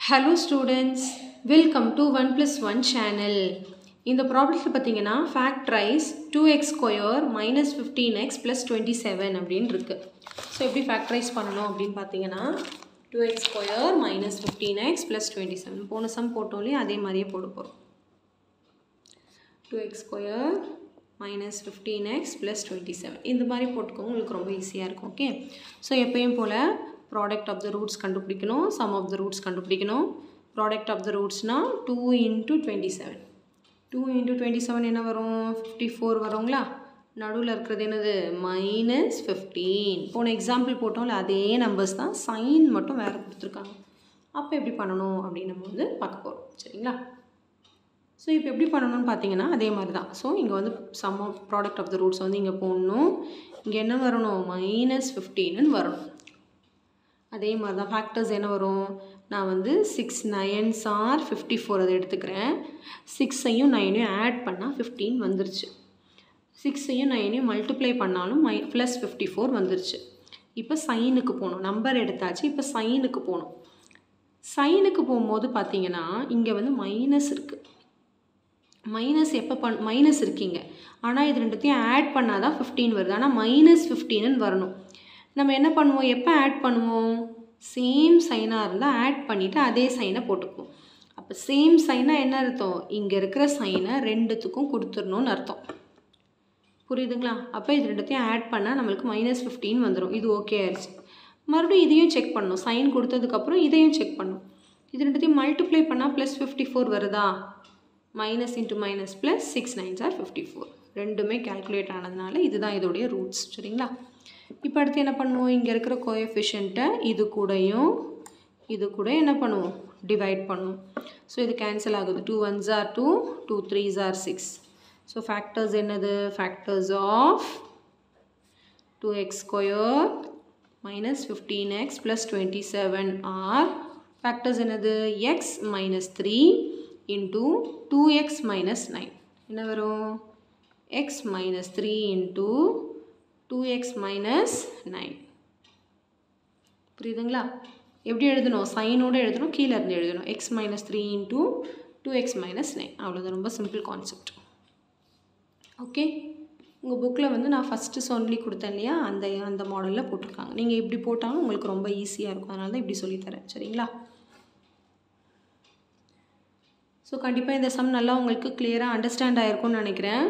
Hello students welcome to one plus one channel இந்த ப்ராப்ளத்தில் பார்த்தீங்கன்னா factorize two x square minus fifteen x plus twenty seven அப்படின்னு இருக்குது so எப்படி factorize பண்ணணும் அப்படின்னு பார்த்தீங்கன்னா two x square minus fifteen x plus twenty seven போன சம் போட்டோம் இல்லையா அதே மாதிரியே போட போகிறோம் two x square minus fifteen x plus twenty seven இந்த மாதிரி போட்டுக்கோங்க உங்களுக்கு ரொம்ப ஈஸியாக இருக்கும் ஓகே ஸோ எப்பயும் போல் ப்ராடக்ட் ஆஃப் த ரூட்ஸ் கண்டுபிடிக்கணும் சம் ஆஃப் த ரூட்ஸ் கண்டுபிடிக்கணும் ப்ராடக்ட் ஆஃப் த ரூட்ஸ்னால் two into twenty seven two into twenty seven என்ன வரும் ஃபிஃப்டி ஃபோர் வருங்களா நடுவில் இருக்கிறது என்னது மைனஸ் ஃபிஃப்டீன் போன எக்ஸாம்பிள் போட்டோம்ல அதே நம்பர்ஸ் தான் சைன் மட்டும் வேறு கொடுத்துருக்காங்க அப்போ எப்படி பண்ணணும் அப்படின்னு நம்ம வந்து பார்க்க போகிறோம் சரிங்களா ஸோ இப்போ எப்படி பண்ணணும்னு பார்த்தீங்கன்னா அதே மாதிரி தான் ஸோ இங்கே வந்து sum of product of the roots வந்து இங்கே போடணும் இங்கே என்ன வரணும் மைனஸ் ஃபிஃப்டீன்னு வரணும் அதே மாதிரி தான் ஃபேக்டர்ஸ் என்ன வரும் நான் வந்து six nines or fifty four அதை எடுத்துக்கிறேன் சிக்ஸையும் நைனையும் ஆட் பண்ணால் ஃபிஃப்டீன் வந்துருச்சு சிக்ஸையும் நைனையும் மல்டிப்ளை பண்ணாலும் மை ப்ளஸ் ஃபிஃப்டி ஃபோர் வந்துருச்சு இப்போ சைனுக்கு போகணும் நம்பர் எடுத்தாச்சு இப்போ சைனுக்கு போகணும் சைனுக்கு போகும்போது பார்த்தீங்கன்னா இங்கே வந்து மைனஸ் இருக்குது மைனஸ் எப்போ பண் மைனஸ் இருக்கீங்க ஆனால் இது ரெண்டுத்தையும் ஆட் பண்ணால் தான் ஃபிஃப்டீன் வருது ஆனால் மைனஸ் ஃபிஃப்டீன்னு வரணும் நம்ம என்ன பண்ணுவோம் எப்போ ஆட் பண்ணுவோம் சேம் சைனாக இருந்தால் ஆட் பண்ணிவிட்டு அதே சைனை போட்டுக்குவோம் அப்போ சேம் சைனாக என்ன அர்த்தம் இங்கே இருக்கிற சைனை ரெண்டுத்துக்கும் கொடுத்துடணும்னு அர்த்தம் புரியுதுங்களா அப்போ இது ரெண்டுத்தையும் ஆட் பண்ணால் நம்மளுக்கு மைனஸ் ஃபிஃப்டீன் வந்துடும் இது ஓகே ஆயிடுச்சு மறுபடியும் இதையும் செக் பண்ணணும் சைன் கொடுத்ததுக்கப்புறம் இதையும் செக் பண்ணணும் இது ரெண்டுத்தையும் மல்டிப்ளை பண்ணால் ப்ளஸ் ஃபிஃப்டி ஃபோர் வருதா minus into minus plus six nines or fifty four ரெண்டுமே கேல்குலேட் ஆனதுனால இதுதான் இதோடைய ரூட்ஸ் சரிங்களா இப்போ அடுத்து என்ன பண்ணுவோம் இங்கே இருக்கிற கோஎஃபிஷியண்ட்டை இது கூடயும் இது கூட என்ன பண்ணுவோம் டிவைட் பண்ணுவோம் ஸோ இது கேன்சல் ஆகுது two ones or two two threes or six so factors என்னது factors of two x square minus fifteen x plus twenty seven are factors என்னது x minus three into two x minus nine என்ன வரும் x minus three into two x minus nine புரியுதுங்களா எப்படி எழுதணும் சைனோடு எழுதணும் கீழே இருந்து எழுதணும் x minus three into two x minus nine அவ்வளோதான் ரொம்ப சிம்பிள் கான்செப்ட் ஓகே உங்கள் புக்கில் வந்து நான் ஃபஸ்ட்டு சொல்லி கொடுத்தேன் இல்லையா அந்த அந்த மாடலில் போட்டிருக்காங்க நீங்கள் இப்படி போட்டாலும் உங்களுக்கு ரொம்ப ஈஸியாக இருக்கும் அதனால தான் இப்படி சொல்லித்தரேன் சரிங்களா ஸோ கண்டிப்பாக இந்த சம் நல்லா உங்களுக்கு கிளியராக அண்டர்ஸ்டாண்ட் ஆகிருக்கும்னு நினைக்கிறேன்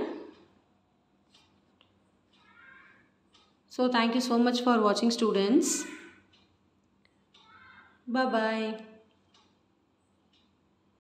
So thank you so much for watching students. Bye bye.